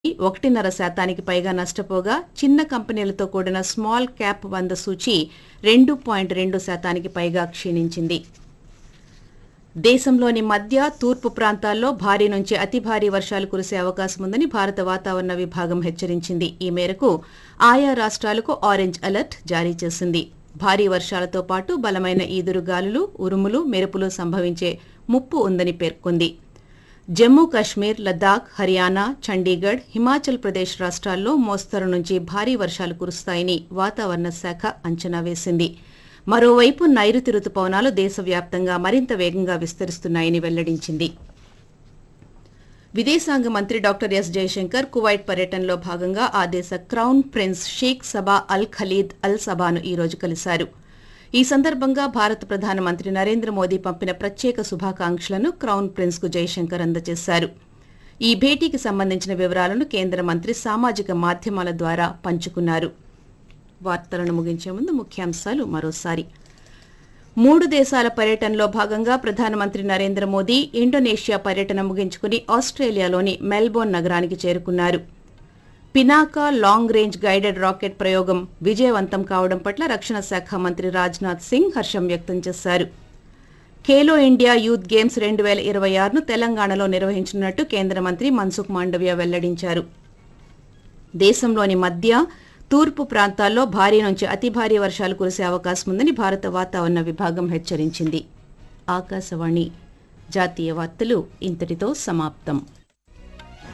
ఒకటిన్నర శాతానికి పైగా నష్టపోగా చిన్న కంపెనీలతో కూడిన స్మాల్ క్యాప్ వంద సూచీ రెండు పాయింట్ రెండు శాతానికి పైగా క్షీణించింది దేశంలోని మధ్య తూర్పు ప్రాంతాల్లో భారీ నుంచి అతి భారీ వర్షాలు కురిసే అవకాశం ఉందని భారత వాతావరణ విభాగం హెచ్చరించింది ఈ మేరకు ఆయా రాష్ట్రాలకు ఆరెంజ్ అలర్ట్ జారీ చేసింది భారీ వర్షాలతో పాటు బలమైన ఈదురుగాలులు ఉరుములు మెరుపులు సంభవించే ముప్పు ఉందని పేర్కొంది జమ్మూ కాశ్మీర్ లద్దాఖ్ హర్యానా చండీగఢ్ హిమాచల్ ప్రదేశ్ రాష్ట్రాల్లో మోస్తరు నుంచి భారీ వర్షాలు కురుస్తాయని వాతావరణ శాఖ అంచనా వేసింది మరోవైపు నైరుతి రుతుపవనాలు దేశవ్యాప్తంగా మరింత వేగంగా విస్తరిస్తున్నాయని వెల్లడించింది విదేశాంగ మంత్రి డాక్టర్ ఎస్ జయశంకర్ కువైట్ పర్యటనలో భాగంగా ఆ దేశ crown prince Sheikh Sabah al Khalid al సబాను ఈ రోజు కలిశారు ఈ సందర్భంగా భారత ప్రధానమంత్రి నరేంద్ర మోదీ పంపిన ప్రత్యేక శుభాకాంక్షలను క్రౌన్ ప్రిన్స్ కు జయశంకర్ అందజేశారు ఈ భేటీకి సంబంధించిన వివరాలను కేంద్ర మంత్రి సామాజిక మాధ్యమాల ద్వారా పంచుకున్నారు వార్తలను ముగించే ముందు ముఖ్యాంశాలు మరోసారి మూడు దేశాల పర్యటనలో భాగంగా ప్రధానమంత్రి నరేంద్ర మోదీ ఇండోనేషియా పర్యటన ముగించుకుని ఆస్ట్రేలియాలోని మెల్బోర్న్ నగరానికి చేరుకున్నారు Pinaka long range guided rocket ప్రయోగం విజయవంతం కావడం పట్ల రక్షణ శాఖ మంత్రి రాజ్నాథ్ సింగ్ హర్షం వ్యక్తం చేశారు ఖేలో ఇండియా యూత్ గేమ్స్ రెండు వేల ఇరవై ఆరును తెలంగాణలో నిర్వహించనున్నట్టు కేంద్ర మంత్రి మన్సుఖ్ మాండవ్య వెల్లడించారు దేశంలోని మధ్య తూర్పు ప్రాంతాల్లో భారీ నుంచి అతి భారీ వర్షాలు కురిసే అవకాశం ఉందని భారత వాతావరణ విభాగం హెచ్చరించింది ఆకాశవాణి జాతీయ వార్తలు ఇంతటితో సమాప్తం